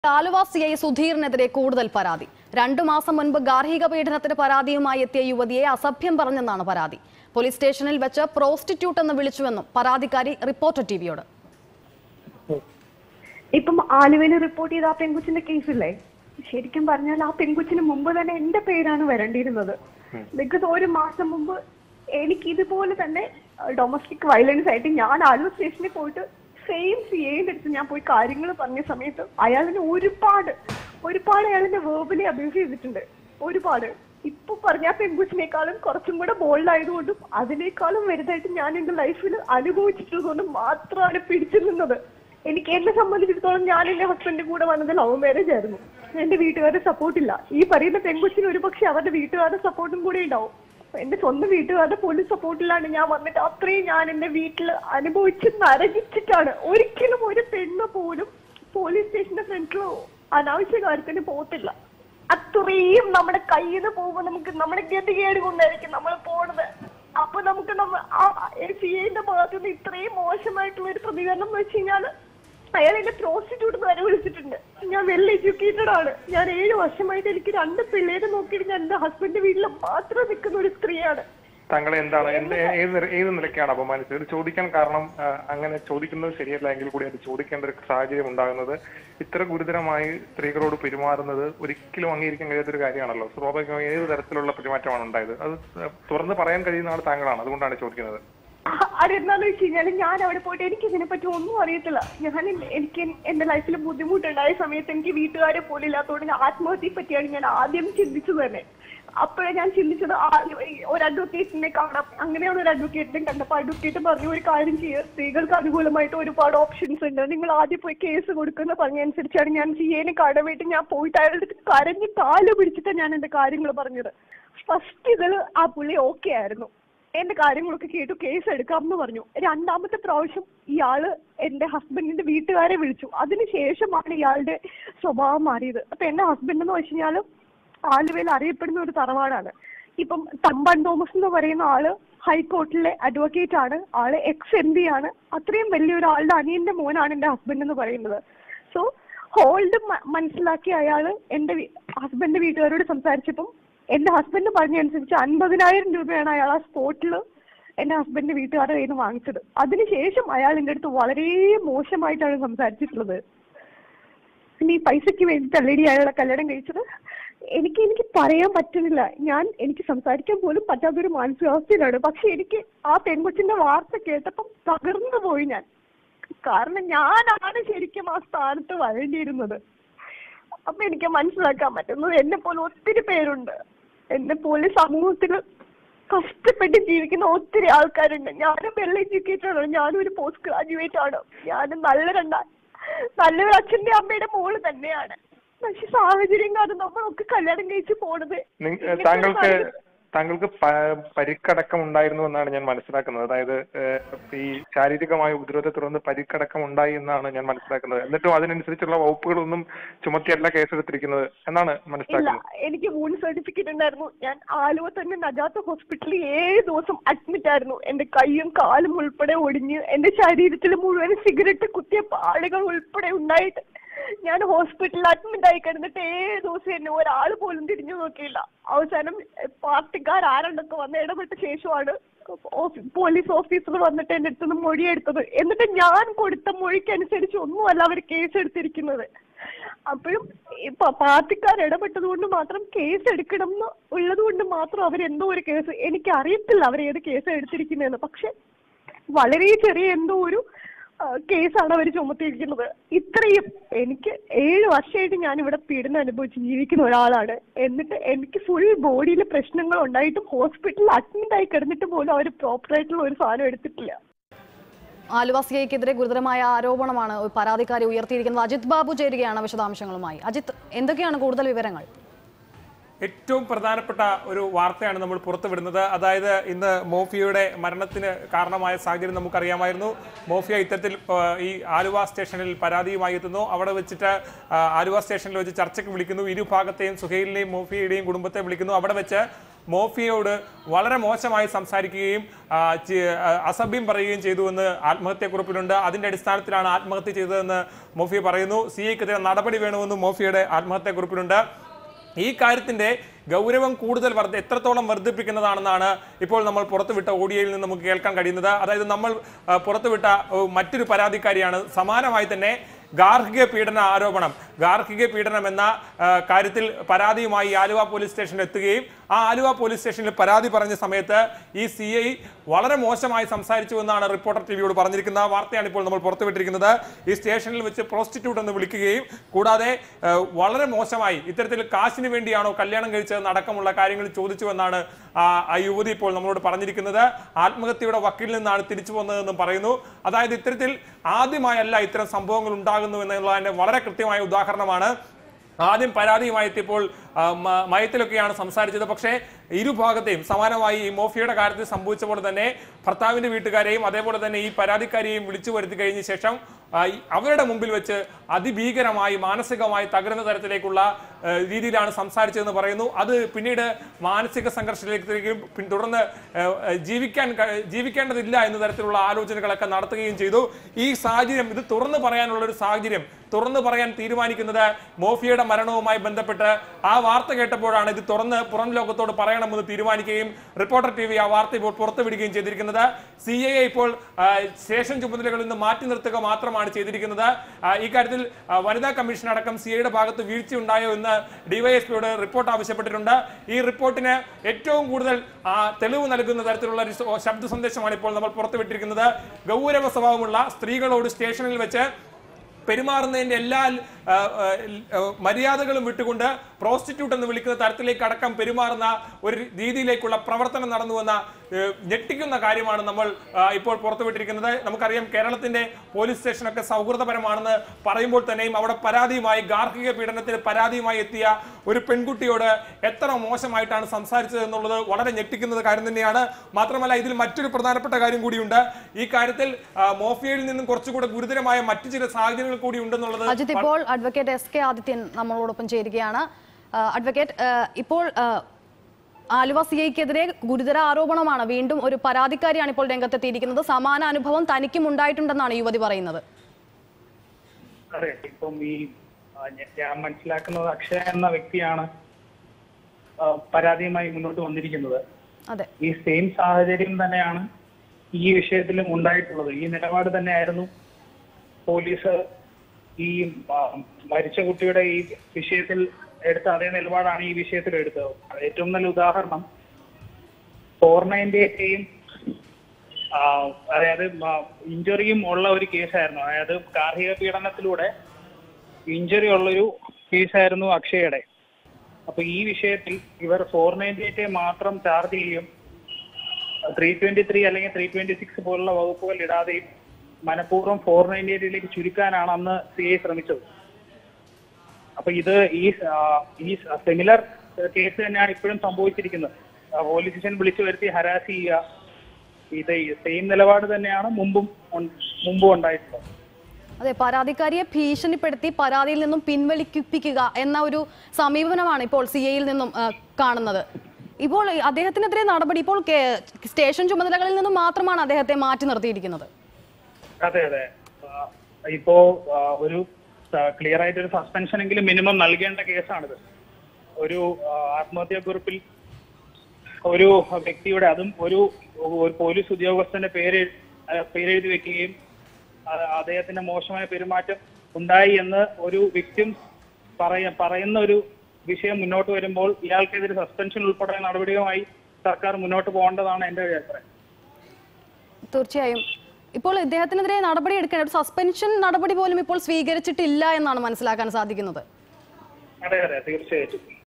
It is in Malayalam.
ആലുവ സി ഐ സുധീറിനെതിരെ കൂടുതൽ പരാതി രണ്ടു മാസം മുൻപ് ഗാർഹിക പീഡനത്തിന് പരാതിയുമായി എത്തിയ യുവതിയെ അസഭ്യം പറഞ്ഞെന്നാണ് പരാതി പോലീസ് സ്റ്റേഷനിൽ വെച്ച് പ്രോസ്റ്റിറ്റ്യൂട്ട് എന്ന് വിളിച്ചുവെന്നും പരാതിക്കാരി റിപ്പോർട്ടർ ടിവിയോട് ഇപ്പം ആലുവയിൽ റിപ്പോർട്ട് ചെയ്ത ആ പെൺകുച്ചിന്റെ കേസില്ലേ ശരിക്കും പറഞ്ഞാൽ ആ പെൺകുച്ചിന് മുമ്പ് തന്നെ എന്റെ പേരാണ് വരേണ്ടിയിരുന്നത് ബിക്കോസ് ഒരു മാസം മുമ്പ് എനിക്ക് ഇതുപോലെ തന്നെ ഡൊമസ്റ്റിക് വയലൻസ് ആയിട്ട് ഞാൻ ആലുവ സ്റ്റേഷനിൽ പോയിട്ട് സെയിം സി എന്റെ അടുത്ത് ഞാൻ പോയി കാര്യങ്ങൾ പറഞ്ഞ സമയത്ത് അയാളിനെ ഒരുപാട് ഒരുപാട് അയാളിനെ വേർബലി അബ്യൂസ് ചെയ്തിട്ടുണ്ട് ഒരുപാട് ഇപ്പൊ പറഞ്ഞ ആ പെൺകുച്ചിനേക്കാളും കുറച്ചും കൂടെ ബോൾഡ് ആയതുകൊണ്ടും അതിനേക്കാളും വലുതായിട്ട് ഞാൻ എന്റെ ലൈഫിൽ അനുഭവിച്ചിട്ടുള്ളതുകൊണ്ടും മാത്രമാണ് പിടിച്ചു നിന്നത് എനിക്ക് എന്നെ സംബന്ധിച്ചിടത്തോളം ഞാൻ എന്റെ ഹസ്ബൻഡിന്റെ കൂടെ വന്നത് ലവ് മാരേജ് ആയിരുന്നു എന്റെ വീട്ടുകാരുടെ സപ്പോർട്ട് ഇല്ല ഈ പറയുന്ന പെൺകൊച്ചിന് ഒരു പക്ഷെ അവരുടെ വീട്ടുകാരുടെ സപ്പോർട്ടും കൂടെ ഉണ്ടാവും എന്റെ സ്വന്തം വീട്ടുകാരുടെ പോലും സപ്പോർട്ടിലാണ് ഞാൻ വന്നിട്ട് അത്രയും ഞാൻ എന്റെ വീട്ടിൽ അനുഭവിച്ച് നരകിച്ചിട്ടാണ് ഒരിക്കലും ഒരു പെണ്ണ് പോലും പോലീസ് സ്റ്റേഷന്റെ ഫ്രണ്ടിലോ അനാവശ്യ കാര്യത്തിന് പോകത്തില്ല അത്രയും നമ്മുടെ കയ്യിൽ നിന്ന് പോകുമ്പോൾ നമുക്ക് നമ്മുടെ ഗതികേട് കൊണ്ടായിരിക്കും നമ്മൾ പോണത് അപ്പൊ നമുക്ക് നമ്മ സി ഐന്റെ ഭാഗത്തു നിന്ന് ഇത്രയും മോശമായിട്ടുള്ള ഒരു പ്രതികരണം എന്ന് വെച്ച് കഴിഞ്ഞാൽ അയാൾ എന്നെ പ്രോസ്റ്റിറ്റ്യൂട്ട് വരെ വിളിച്ചിട്ടുണ്ട് ഞാൻ വെൽ എഡ്യൂക്കേറ്റഡ് ആണ് ഞാൻ ഏഴ് വർഷമായിട്ട് എനിക്ക് രണ്ട് പിള്ളേരെ നോക്കിയിട്ട് ഞാൻ എന്റെ ഹസ്ബൻഡ് വീട്ടിൽ മാത്രം നിൽക്കുന്ന ഒരു സ്ത്രീയാണ് താങ്കളെ എന്താണ് എന്ത് ഏത് നില- ഏത് നിലയ്ക്കാണ് അപമാനിച്ചത് ഇത് ചോദിക്കാൻ കാരണം ആ, അങ്ങനെ ചോദിക്കുന്നത് ശരിയല്ല എങ്കിൽ കൂടി അത് ചോദിക്കേണ്ട ഒരു സാഹചര്യം ഉണ്ടാകുന്നത് ഇത്ര ഗുരുതരമായി സ്ത്രീകളോട് പെരുമാറുന്നത് ഒരിക്കലും അംഗീകരിക്കാൻ കഴിയാത്തൊരു കാര്യമാണല്ലോ സ്വാഭാവികമായി ഏത് തരത്തിലുള്ള പെരുമാറ്റമാണ് ഉണ്ടായത് അത് തുറന്ന് പറയാൻ കഴിയുന്ന ആൾ താങ്കളാണ് അതുകൊണ്ടാണ് ചോദിക്കുന്നത് അതെന്താന്ന് വെച്ച് കഴിഞ്ഞാല് ഞാൻ അവിടെ പോയിട്ട് എനിക്ക് ഇതിനെ പറ്റി ഒന്നും അറിയത്തില്ല ഞാൻ എൻ- എനിക്ക് എന്റെ ലൈഫിൽ ബുദ്ധിമുട്ടുണ്ടായ സമയത്ത് എനിക്ക് വീട്ടുകാരെ പോലും ഇല്ലാത്തതുകൊണ്ട് ഞാൻ ആത്മഹത്യയെ പറ്റിയാണ് ഞാൻ ആദ്യം ചിന്തിച്ചത് തന്നെ അപ്പോഴേ ഞാൻ ചിന്തിച്ചത് ആ ഒരു അഡ്വക്കേറ്റിനെ കാണാം അങ്ങനെയാണ് ഒരു അഡ്വക്കേറ്റിനെ കണ്ടപ്പോൾ അഡ്വക്കേറ്റ് പറഞ്ഞു ഒരു കാര്യം ചെയ്യുക സ്ത്രീകൾക്ക് അനുകൂലമായിട്ട് ഒരുപാട് ഓപ്ഷൻസ് ഉണ്ട് നിങ്ങൾ ആദ്യം പോയി കേസ് കൊടുക്കുന്ന പറഞ്ഞനുസരിച്ചാണ് ഞാൻ സിയേനെ കാണാൻ വേണ്ടി ഞാൻ പോയിട്ട് അയാളുടെ അടുത്ത് കരഞ്ഞ് കാല് പിടിച്ചിട്ടാണ് ഞാൻ എന്റെ കാര്യങ്ങൾ പറഞ്ഞത് ഫസ്റ്റ് ഇതിൽ ആ പുള്ളി ഓക്കെ ആയിരുന്നു എന്റെ കാര്യങ്ങളൊക്കെ കേട്ടു കേസ് എടുക്കാം എന്ന് പറഞ്ഞു രണ്ടാമത്തെ പ്രാവശ്യം ഇയാള് എന്റെ ഹസ്ബൻഡിന്റെ വീട്ടുകാരെ വിളിച്ചു അതിനുശേഷമാണ് ഇയാളുടെ സ്വഭാവം മാറിയത് അപ്പൊ എന്റെ ഹസ്ബൻഡ് എന്ന് വെച്ച് കഴിഞ്ഞാല് ആലുവയിൽ അറിയപ്പെടുന്ന ഒരു തറവാടാണ് ഇപ്പം തമ്പാൻ തോമസ് എന്ന് പറയുന്ന ആള് ഹൈക്കോർട്ടിലെ അഡ്വക്കേറ്റ് ആണ് ആള് എക്സ് എം പി ആണ് അത്രയും വലിയൊരു ആളുടെ അനിയന്റെ മോനാണ് എന്റെ ഹസ്ബൻഡ് എന്ന് പറയുന്നത് സോ ഹോൾഡ് മനസ്സിലാക്കി അയാള് എന്റെ ഹസ്ബൻഡ് വീട്ടുകാരോട് സംസാരിച്ചപ്പം എന്റെ ഹസ്ബൻഡ് പറഞ്ഞനുസരിച്ച് അൻപതിനായിരം രൂപയാണ് അയാൾ ആ സ്പോട്ടിൽ എന്റെ ഹസ്ബൻഡ് വീട്ടുകാരുടെ കയ്യിൽ നിന്ന് വാങ്ങിച്ചത് അതിനുശേഷം അയാൾ എന്റെ അടുത്ത് വളരെ മോശമായിട്ടാണ് സംസാരിച്ചിട്ടുള്ളത് പിന്നെ ഈ പൈസയ്ക്ക് വേണ്ടിയിട്ടല്ലേടി അയാളെ കല്യാണം കഴിച്ചത് എനിക്ക് എനിക്ക് പറയാൻ പറ്റുന്നില്ല ഞാൻ എനിക്ക് സംസാരിക്കാൻ പോലും പറ്റാത്തൊരു മാനസികാവസ്ഥയിലാണ് പക്ഷെ എനിക്ക് ആ പെൺകൊച്ചിന്റെ വാർത്ത കേട്ടപ്പം തകർന്നു പോയി ഞാൻ കാരണം ഞാനാണ് ശരിക്കും ആ സ്ഥാനത്ത് വരേണ്ടിയിരുന്നത് അപ്പൊ എനിക്ക് മനസ്സിലാക്കാൻ പറ്റുന്നത് എന്നെ പോലെ ഒത്തിരി പേരുണ്ട് എന്നെ പോലെ സമൂഹത്തിൽ കഷ്ടപ്പെട്ട് ജീവിക്കുന്ന ഒത്തിരി ആൾക്കാരുണ്ട് ഞാനും വെൽ എഡ്യൂക്കേറ്റഡ് ആണ് ഞാനും ഒരു പോസ്റ്റ് ഗ്രാജുവേറ്റ് ആണ് ഞാനും നല്ല രണ്ടാ നല്ലൊരു അച്ഛന്റെ അമ്മയുടെ മോള് തന്നെയാണ് പക്ഷെ സാഹചര്യം കാരണം നമ്മളൊക്കെ കല്യാണം കഴിച്ച് പോണത് നിങ്ങ- ഇങ്ങനത്തെ താങ്കൾക്ക് ഒരു താങ്കൾക്ക് പ- പരിക്കടക്കം ഉണ്ടായിരുന്നു എന്നാണ് ഞാൻ മനസ്സിലാക്കുന്നത് അതായത് ഏഹ്, ഈ ശാരീരികമായ ഉപദ്രവത്തെ തുടർന്ന് പരിക്കടക്കം ഉണ്ടായി എന്നാണ് ഞാൻ മനസ്സിലാക്കുന്നത് എന്നിട്ടും അതിനനുസരിച്ചുള്ള വകുപ്പുകളൊന്നും ചുമത്തിയല്ല കേസെടുത്തിരിക്കുന്നത് എന്നാണ് ഇല്ല മനസ്സിലാക്കുന്നത് എനിക്ക് മൂന്ന് സർട്ടിഫിക്കറ്റ് ഉണ്ടായിരുന്നു ഞാൻ ആലുവ തന്നെ നജാത്ത് ഹോസ്പിറ്റലിൽ ഏഴ് ദിവസം അഡ്മിറ്റ് ആയിരുന്നു എന്റെ കൈയും കാലും ഉൾപ്പെടെ ഒടിഞ്ഞ് എന്റെ ശരീരത്തിൽ മുഴുവൻ സിഗരറ്റ് കുത്തിയ പാടുകൾ ഉൾപ്പെടെ ഉണ്ടായിട്ട് ഞാൻ ഹോസ്പിറ്റലിൽ അഡ്മിറ്റ് ആയി കിടന്നിട്ട് ഏഴ് ദിവസം എന്നെ ഒരാൾ പോലും തിരിഞ്ഞു നോക്കിയില്ല അവസാനം പാർട്ടിക്കാർ ആരണ്ടൊക്കെ വന്ന് ഇടപെട്ട ശേഷമാണ് ഓഫീ- പോലീസ് ഓഫീസർ വന്നിട്ട് എന്റെ അടുത്ത് നിന്ന് മൊഴിയെടുത്തത് എന്നിട്ട് ഞാൻ കൊടുത്ത മൊഴിക്കനുസരിച്ച് ഒന്നുമല്ല അവർ കേസ് എടുത്തിരിക്കുന്നത് അപ്പോഴും ഇപ്പൊ പാർട്ടിക്കാർ ഇടപെട്ടത് കൊണ്ട് മാത്രം കേസ് എടുക്കണം എന്ന് ഉള്ളത് കൊണ്ട് മാത്രം അവരെന്തോ ഒരു കേസ് എനിക്ക് അറിയത്തില്ല അവർ ഏത് കേസ് എടുത്തിരിക്കുന്നതെന്ന് പക്ഷെ വളരെ ചെറിയ എന്തോ ഒരു ആ, കേസാണ് അവർ ചുമത്തിയിരിക്കുന്നത് ഇത്രയും എനിക്ക് ഏഴ് വർഷമായിട്ട് ഞാൻ ഇവിടെ പീഡനം അനുഭവിച്ച് ജീവിക്കുന്ന ഒരാളാണ് എന്നിട്ട് എനിക്ക് ഫുൾ ബോഡിയിൽ പ്രശ്നങ്ങൾ ഉണ്ടായിട്ടും ഹോസ്പിറ്റലിൽ അഡ്മിറ്റ് ആയി കിടന്നിട്ട് പോലും അവർ പ്രോപ്പർ ആയിട്ടുള്ള ഒരു സാധനം എടുത്തിട്ടില്ല ആലുവ സി ഐക്കെതിരെ ഗുരുതരമായ ആരോപണമാണ് പരാതിക്കാരി ഉയർത്തിയിരിക്കുന്നത് അജിത് ബാബു ചേരുകയാണ് വിശദാംശങ്ങളുമായി അജിത് എന്തൊക്കെയാണ് കൂടുതൽ വിവരങ്ങൾ ഏറ്റവും പ്രധാനപ്പെട്ട ഒരു വാർത്തയാണ് നമ്മൾ പുറത്തുവിടുന്നത് അതായത് ഇന്ന് മോഫിയയുടെ മരണത്തിന് കാരണമായ സാഹചര്യം നമുക്കറിയാമായിരുന്നു മോഫിയ ഇത്തരത്തിൽ ആ, ഈ ആലുവ സ്റ്റേഷനിൽ പരാതിയുമായി എത്തുന്നു അവിടെ വെച്ചിട്ട് ആ, ആലുവ സ്റ്റേഷനിൽ വെച്ച് ചർച്ചയ്ക്ക് വിളിക്കുന്നു ഇരുഭാഗത്തെയും സുഹൈലിനെയും മോഫിയയുടെയും കുടുംബത്തെ വിളിക്കുന്നു അവിടെ വെച്ച് മോഫിയോട് വളരെ മോശമായി സംസാരിക്കുകയും ആ, ചി- ആ, അസഭ്യം പറയുകയും ചെയ്തുവെന്ന് ആത്മഹത്യക്കുറിപ്പിലുണ്ട് അതിന്റെ അടിസ്ഥാനത്തിലാണ് ആത്മഹത്യ ചെയ്തതെന്ന് മോഫിയ പറയുന്നു സി ഐക്കെതിരെ നടപടി വേണമെന്നും മോഫിയുടെ ആത്മഹത്യക്കുറിപ്പിലുണ്ട് ഈ കാര്യത്തിന്റെ ഗൗരവം കൂടുതൽ വർദ്ധ എത്രത്തോളം വർദ്ധിപ്പിക്കുന്നതാണെന്നാണ് ഇപ്പോൾ നമ്മൾ പുറത്തുവിട്ട ഓഡിയോയിൽ നിന്ന് നമുക്ക് കേൾക്കാൻ കഴിയുന്നത് അതായത് നമ്മൾ ആ, പുറത്തുവിട്ട ഓ, മറ്റൊരു പരാതിക്കാരിയാണ് സമാനമായി തന്നെ ഗാർഹിക പീഡന ആരോപണം ഗാർഹിക പീഡനം എന്ന ആ, കാര്യത്തിൽ പരാതിയുമായി ആലുവ പോലീസ് സ്റ്റേഷനിൽ എത്തുകയും ആ ആലുവ പോലീസ് സ്റ്റേഷനിൽ പരാതി പറഞ്ഞ സമയത്ത് ഈ സി ഐ വളരെ മോശമായി സംസാരിച്ചു എന്നാണ് റിപ്പോർട്ടർ ടി വിയോട് പറഞ്ഞിരിക്കുന്ന ആ വാർത്തയാണ് ഇപ്പോൾ നമ്മൾ പുറത്തുവിട്ടിരിക്കുന്നത് ഈ സ്റ്റേഷനിൽ വെച്ച് പ്രോസ്റ്റിറ്റ്യൂട്ട് എന്ന് വിളിക്കുകയും കൂടാതെ ആ, വളരെ മോശമായി ഇത്തരത്തിൽ കാശിന് വേണ്ടിയാണോ കല്യാണം കഴിച്ചതെന്ന് അടക്കമുള്ള കാര്യങ്ങൾ ചോദിച്ചുവെന്നാണ് ആ ആ യുവതി ഇപ്പോൾ നമ്മളോട് പറഞ്ഞിരിക്കുന്നത് ആത്മഹത്യയുടെ വക്കിൽ നിന്നാണ് തിരിച്ചു വന്നതെന്നും പറയുന്നു അതായത് ഇത്തരത്തിൽ ആദ്യമായല്ല ഇത്തരം സംഭവങ്ങൾ ഉണ്ടാകുന്നു എന്നുള്ളതിന്റെ വളരെ കൃത്യമായ ഉദാഹരണമാണ് ആദ്യം പരാതിയുമായി എത്തിയപ്പോൾ ആ, മ- മയത്തിലൊക്കെയാണ് സംസാരിച്ചത് പക്ഷേ ഇരുഭാഗത്തെയും സമാനമായി ഈ മോഫിയുടെ കാര്യത്തിൽ സംഭവിച്ച പോലെ തന്നെ ഭർത്താവിന്റെ വീട്ടുകാരെയും അതേപോലെ തന്നെ ഈ പരാതിക്കാരെയും വിളിച്ചു വരുത്തി കഴിഞ്ഞ ശേഷം ആ, ഈ അവരുടെ മുമ്പിൽ വെച്ച് അതിഭീകരമായി മാനസികമായി തകരുന്ന തരത്തിലേക്കുള്ള ആ, രീതിയിലാണ് സംസാരിച്ചതെന്ന് പറയുന്നു അത് പിന്നീട് മാനസിക സംഘർഷത്തിലേക്ക് പിൻ- തുടർന്ന് ആ, ആ, ജീവിക്കാൻ ക- ജീവിക്കേണ്ടതില്ല എന്ന തരത്തിലുള്ള ആലോചനകളൊക്കെ നടത്തുകയും ചെയ്തു ഈ സാഹചര്യം ഇത് തുറന്നു പറയാനുള്ള ഒരു സാഹചര്യം തുറന്നു പറയാൻ തീരുമാനിക്കുന്നത് മോഫിയയുടെ മരണവുമായി ബന്ധപ്പെട്ട് ആ വാർത്ത കേട്ടപ്പോഴാണ് ഇത് തുറന്ന് പുറം ലോകത്തോട് പറയണമെന്ന് തീരുമാനിക്കുകയും റിപ്പോർട്ടർ ടി വി ആ വാർത്ത ഇപ്പോൾ പുറത്തുവിടുകയും ചെയ്തിരിക്കുന്നത് സി എ ഇപ്പോൾ ആ, സ്റ്റേഷൻ ചുമതലകളിൽ നിന്ന് മാറ്റി നിർത്തുക മാത്രമാണ് ചെയ്തിരിക്കുന്നത് ആ, ഇക്കാര്യത്തിൽ ആ, വനിതാ കമ്മീഷൻ അടക്കം സി ഐയുടെ ഭാഗത്ത് വീഴ്ചയുണ്ടായോ എന്ന് ഡിവൈഎസ്പിയോട് റിപ്പോർട്ട് ആവശ്യപ്പെട്ടിട്ടുണ്ട് ഈ റിപ്പോർട്ടിന് ഏറ്റവും കൂടുതൽ ആ, തെളിവ് നൽകുന്ന തരത്തിലുള്ള ഒരു സ- ശബ്ദ സന്ദേശമാണ് ഇപ്പോൾ നമ്മൾ പുറത്തുവിട്ടിരിക്കുന്നത് ഗൗരവ സ്വഭാവമുള്ള സ്ത്രീകളോട് സ്റ്റേഷനിൽ വെച്ച് പെരുമാറുന്നതിന്റെ എല്ലാ ആ, ആ, ആ, മര്യാദകളും വിട്ടുകൊണ്ട് പ്രോസ്റ്റിറ്റ്യൂട്ട് എന്ന് വിളിക്കുന്ന തരത്തിലേക്ക് അടക്കം പെരുമാറുന്ന ഒരു രീതിയിലേക്കുള്ള പ്രവർത്തനം നടന്നുവെന്ന ഏ, ഞെട്ടിക്കുന്ന കാര്യമാണ് നമ്മൾ ആ, ഇപ്പോൾ പുറത്തുവിട്ടിരിക്കുന്നത് നമുക്കറിയാം കേരളത്തിന്റെ പോലീസ് സ്റ്റേഷനൊക്കെ സൗഹൃദപരമാണെന്ന് പറയുമ്പോൾ തന്നെയും അവിടെ പരാതിയുമായി ഗാർഹിക പീഡനത്തിന് പരാതിയുമായി എത്തിയ ഒരു പെൺകുട്ടിയോട് എത്ര മോശമായിട്ടാണ് സംസാരിച്ചത് എന്നുള്ളത് വളരെ ഞെട്ടിക്കുന്നത് കാര്യം തന്നെയാണ് മാത്രമല്ല ഇതിൽ മറ്റൊരു പ്രധാനപ്പെട്ട കാര്യം കൂടിയുണ്ട് ഈ കാര്യത്തിൽ ആ, മോഫിയയിൽ നിന്നും കുറച്ചുകൂടെ ഗുരുതരമായ മറ്റു ചില സാഹചര്യങ്ങൾ കൂടി ഉണ്ടെന്നുള്ളത് അജിത് ഇപ്പോൾ അഡ്വക്കേറ്റ് എസ് കെ ആദിത്യൻ നമ്മളോടൊപ്പം ചേരുകയാണ് ആ, അഡ്വക്കേറ്റ് ആ, ഇപ്പോൾ ആ, ആലുവ സി ഐക്കെതിരെ ഗുരുതര ആരോപണമാണ് വീണ്ടും ഒരു പരാതിക്കാരിയാണ് ഇപ്പോൾ രംഗത്തെത്തിയിരിക്കുന്നത് സമാന അനുഭവം തനിക്കും ഉണ്ടായിട്ടുണ്ടെന്നാണ് യുവതി പറയുന്നത് അതെ ഇപ്പം ഈ ആ, ഞ- ഞാൻ മനസ്സിലാക്കുന്നത് അക്ഷയ എന്ന വ്യക്തിയാണ് ആ, പരാതിയുമായി മുന്നോട്ട് വന്നിരിക്കുന്നത് അതെ ഈ സെയിം സാഹചര്യം തന്നെയാണ് ഈ വിഷയത്തിലും ഉണ്ടായിട്ടുള്ളത് ഈ നിലപാട് തന്നെയായിരുന്നു പോലീസ് ഈ ആ, മരിച്ച കുട്ടിയുടെ ഈ വിഷയത്തിൽ എടുത്ത അതേ നിലപാടാണ് ഈ വിഷയത്തിൽ എടുത്തത് ഏറ്റവും നല്ല ഉദാഹരണം ഫോർ നയൻറ്റി എയ്റ്റേയും അതായത് ഇഞ്ചുറിയും ഉള്ള ഒരു കേസായിരുന്നു അതായത് ഗാർഹിക പീഡനത്തിലൂടെ ഇഞ്ചുറി ഉള്ളൊരു കേസായിരുന്നു അക്ഷയുടെ അപ്പൊ ഈ വിഷയത്തിൽ ഇവർ ഫോർ നയൻറ്റി എയ്റ്റ് മാത്രം ചാർജ് ചെയ്യും ത്രീ ട്വന്റി ത്രീ അല്ലെങ്കിൽ ത്രീ ട്വന്റി സിക്സ് പോലുള്ള വകുപ്പുകൾ ഇടാതെയും മനഃപൂർവ്വം ഫോർ നയൻറ്റി എയ്റ്റിലേക്ക് ചുരുക്കാനാണ് അന്ന് സി ഐ ശ്രമിച്ചത് അപ്പൊ ഇത് ഈ ആ, ഈ സിമിലർ കേസ് തന്നെയാണ് ഇപ്പോഴും സംഭവിച്ചിരിക്കുന്നത് ആ, പോലീസ് സ്റ്റേഷൻ വിളിച്ചു വരുത്തി ഹരാസ് ചെയ്യുക ഇത് സെയിം നിലപാട് തന്നെയാണ് മുമ്പും ഉൺ- മുമ്പും ഉണ്ടായിട്ടുള്ളത് അതെ പരാതിക്കാരിയെ ഭീഷണിപ്പെടുത്തി പരാതിയിൽ നിന്നും പിൻവലിപ്പിക്കുക എന്ന ഒരു സമീപനമാണ് ഇപ്പോൾ സി ഐയിൽ നിന്നും ആ, കാണുന്നത് ഇപ്പോൾ ഈ അദ്ദേഹത്തിനെതിരെ നടപടി ഇപ്പോൾ കേ- സ്റ്റേഷൻ ചുമതലകളിൽ നിന്നും മാത്രമാണ് അദ്ദേഹത്തെ മാറ്റി നിർത്തിയിരിക്കുന്നത് അതെ അതെ ആ, ഇപ്പോ ആ, ഒരു ക്ലിയർ ആയിട്ട് ഒരു സസ്പെൻഷൻ എങ്കിലും മിനിമം നൽകേണ്ട കേസാണിത് ഒരു ആ, ആത്മഹത്യാക്കുറിപ്പിൽ ഒരു വ്യക്തിയുടെ അതും ഒരു ഒരു പോലീസ് ഉദ്യോഗസ്ഥന്റെ പേര് ആ, പേരെഴുതി വെക്കുകയും ആ, അദ്ദേഹത്തിന്റെ മോശമായ പെരുമാറ്റം ഉണ്ടായി എന്ന് ഒരു വ്യക്തി പറയ പറയുന്ന ഒരു വിഷയം മുന്നോട്ട് വരുമ്പോൾ ഇയാൾക്കെതിരെ സസ്പെൻഷൻ ഉൾപ്പെടെ നടപടിയുമായി സർക്കാർ മുന്നോട്ട് പോകേണ്ടതാണ് എന്റെ ഒരു അഭിപ്രായം തീർച്ചയായും ഇപ്പോൾ ഇദ്ദേഹത്തിനെതിരെ നടപടി എടുക്കേണ്ട ഒരു സസ്പെൻഷൻ നടപടി പോലും ഇപ്പോൾ സ്വീകരിച്ചിട്ടില്ല എന്നാണ് മനസ്സിലാക്കാൻ സാധിക്കുന്നത് അതെ അതെ തീർച്ചയായിട്ടും